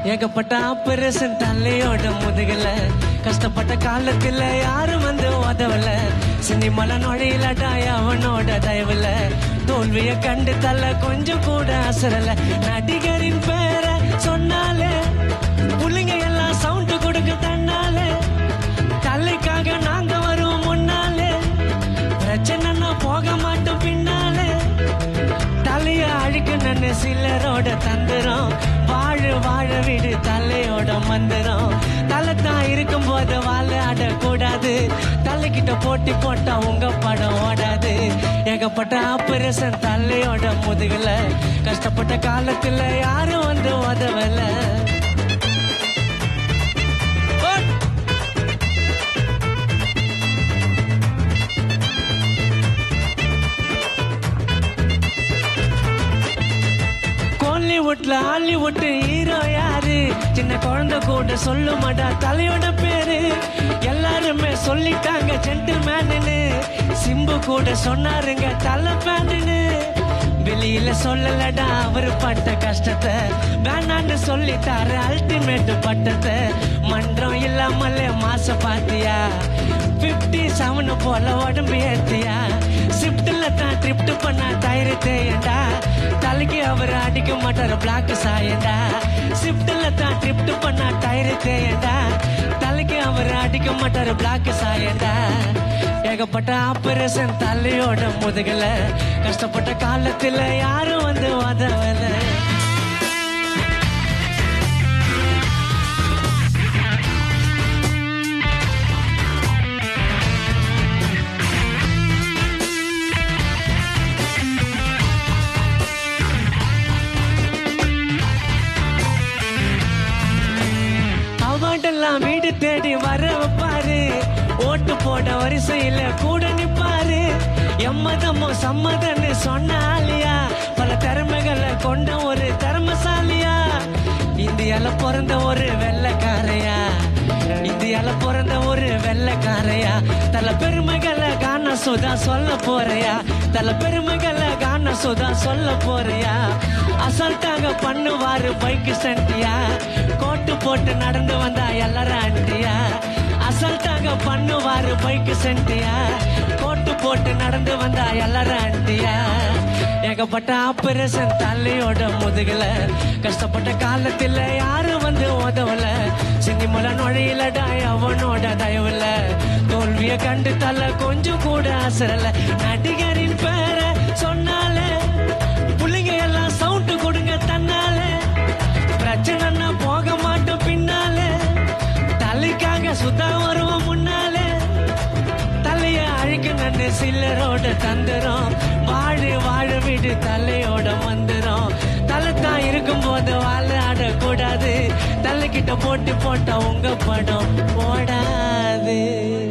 ஏகப்பட்ட ஆபரேஷன் தலையோட முதுகல கஷ்டப்பட்ட காலத்துல யாரும் வந்து உதவல சினிமல நுழையிலடா அவனோட தயவுல தோல்விய கண்டு தள்ள கொஞ்சம் கூட அசரல நடிகரின் பேரை சொன்னாலே புள்ளிங்க எல்லாம் சவுண்ட் கொடுக்க தன்னாலே தலைக்காக நாங்க வருவோம் முன்னாலே பிரச்சனைன்னா போக மாட்டோம் பின்னாலே தலைய அழுக்கு நன்னு சிலரோட தந்துரும் வாழ வாழ விடு தலையோட மந்திரம் தலை தான் இருக்கும் போது வாழ ஆடக்கூடாது தலைக்கிட்ட போட்டி போட்டா உங்க படம் ஓடாது ஏகப்பட்ட ஆபரேஷன் தலையோட முதுகுல கஷ்டப்பட்ட காலத்துல யாரும் வந்து உதவல ஓட்! கோலிவுட்ல ஹாலிவுட் ஹீரோ யாரு சின்ன குழந்தை கூட சொல்ல மாட்டா தலையோட பேரு எல்லாருமே சொல்லிட்டாங்க ஜென்டில்மேனு சிம்பு கூட சொன்னாருங்க தலை பேண்டுன்னு வெளியில சொல்லலடா அவரு பட்ட கஷ்டத்தை வேணான்னு சொல்லிட்டாரு அல்டிமேட் பட்டத்தை மன்றம் இல்லாமலே மாச பாத்தியா பிப்டி செவன் போல உடம்பு ஏத்தியா ஷிப்ட்ல தான் ட்ரிப்ட் பண்ணா டயர் தேயண்டா தலைக்கு அவர் அடிக்க மாட்டாரு பிளாக் சாயண்டா ஷிப்ட்ல தான் ட்ரிப்ட் பண்ணா டயர் தேயண்டா தலைக்கு அவர் அடிக்க மாட்டாரு பிளாக் சாயண்டா ஏகப்பட்ட ஆபரேஷன் தலையோட முதுகல கஷ்டப்பட்ட காலத்துல யாரும் வந்து உதவல அவார்டெல்லாம் வீடு தேடி வர வைப்பாரு ஓட்டு போட வரிசையில கூட நிப்பாரு எம்மதமோ சம்மதன்னு சொன்னாலியா பல திறமைகளை கொண்ட ஒரு திறமசாலியா இந்தியால பிறந்த ஒரு வெள்ளைக்காரையா இந்தியால பிறந்த ஒரு வெள்ளைக்காரையா தல பெருமைகளை காண சுதா சொல்ல போறியா தல பெருமைகளை காண சுதா சொல்ல போறியா அசால்ட்டாக பண்ணுவாரு பைக் சென்டியா கோட்டு போட்டு நடந்து வந்தா எல்லாரும் ஆண்டியா அசால்ட்டாக பண்ணுவாரு பைக் சென்டியா கோட்டு போட்டு நடந்து வந்தா எல்லாரும் ஆண்டியா ஏகப்பட்ட ஆபரேஷன் தலையோட முதுகுல கஷ்டப்பட்ட காலத்துல யாரும் வந்து உதவல சினிமல நுழையிலடா அவனோட தயவுல தோல்விய கண்டு தள்ள கொஞ்சம் கூட அசரல நடிகரின் பேரை சொன்னாலே புள்ளிங்க எல்லாம் சவுண்ட் கொடுங்க தன்னாலே பிரச்சனைன்னா போக மாட்டோம் பின்னாலே தலைக்காக சுத்தா வருவோம் முன்னாலே தலைய அழுக்கு நன்னு சில்லரோட தந்துரும் வாழு வாழ விடு தலையோட மந்திரம் தலை தான் இருக்கும் போது வாழ ஆடக்கூடாது தலைக்கிட்ட போட்டு போட்டா உங்க படம் ஓடாது